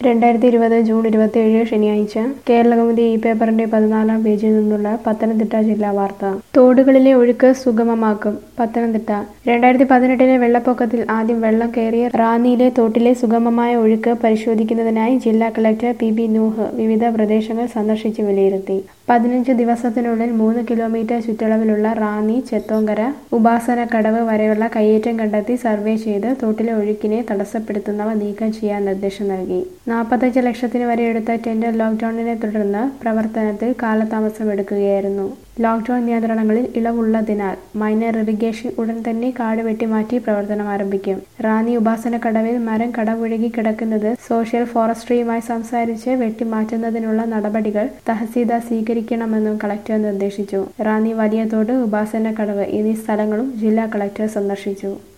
രണ്ടായിരത്തി ഇരുപത് ജൂൺ ഇരുപത്തിയേഴ് ശനിയാഴ്ച കേരളകൗമുദി ഈ പേപ്പറിന്റെ പതിനാലാം പേജിൽ നിന്നുള്ള പത്തനംതിട്ട ജില്ലാ വാർത്ത തോടുകളിലെ ഒഴുക്ക് സുഗമമാക്കും പത്തനംതിട്ട രണ്ടായിരത്തി പതിനെട്ടിലെ വെള്ളപ്പൊക്കത്തിൽ ആദ്യം വെള്ളം കയറിയ റാന്നിയിലെ തോട്ടിലെ സുഗമമായ ഒഴുക്ക് പരിശോധിക്കുന്നതിനായി ജില്ലാ കളക്ടർ പി ബി നൂഹ് വിവിധ പ്രദേശങ്ങൾ സന്ദർശിച്ച് വിലയിരുത്തി പതിനഞ്ച് ദിവസത്തിനുള്ളിൽ മൂന്ന് കിലോമീറ്റർ ചുറ്റളവിലുള്ള റാന്നി ചെത്തോങ്കര ഉപാസനക്കടവ് വരെയുള്ള കയ്യേറ്റം കണ്ടെത്തി സർവേ ചെയ്ത് തോട്ടിലെ ഒഴുക്കിനെ തടസ്സപ്പെടുത്തുന്നവ നീക്കം ചെയ്യാൻ നിർദ്ദേശം നൽകി നാൽപ്പത്തഞ്ച് ലക്ഷത്തിന് വരെ എടുത്ത ടെൻഡർ ലോക്ക്ഡൌണിനെ തുടർന്ന് പ്രവർത്തനത്തിൽ കാലതാമസം എടുക്കുകയായിരുന്നു ലോക്ക്ഡൌൺ നിയന്ത്രണങ്ങളിൽ ഇളവുള്ളതിനാൽ മൈനർ ഇറിഗേഷൻ ഉടൻ തന്നെ കാട് വെട്ടിമാറ്റി പ്രവർത്തനം ആരംഭിക്കും റാന്നി ഉപാസനക്കടവിൽ മരം കടപുഴകി കിടക്കുന്നത് സോഷ്യൽ ഫോറസ്ട്രിയുമായി സംസാരിച്ച് വെട്ടിമാറ്റുന്നതിനുള്ള നടപടികൾ തഹസീൽദാർ സ്വീകരിക്കണമെന്നും കളക്ടർ നിർദ്ദേശിച്ചു റാന്നി വലിയ തോട് ഉപാസനക്കടവ് എന്നീ സ്ഥലങ്ങളും ജില്ലാ കളക്ടർ സന്ദർശിച്ചു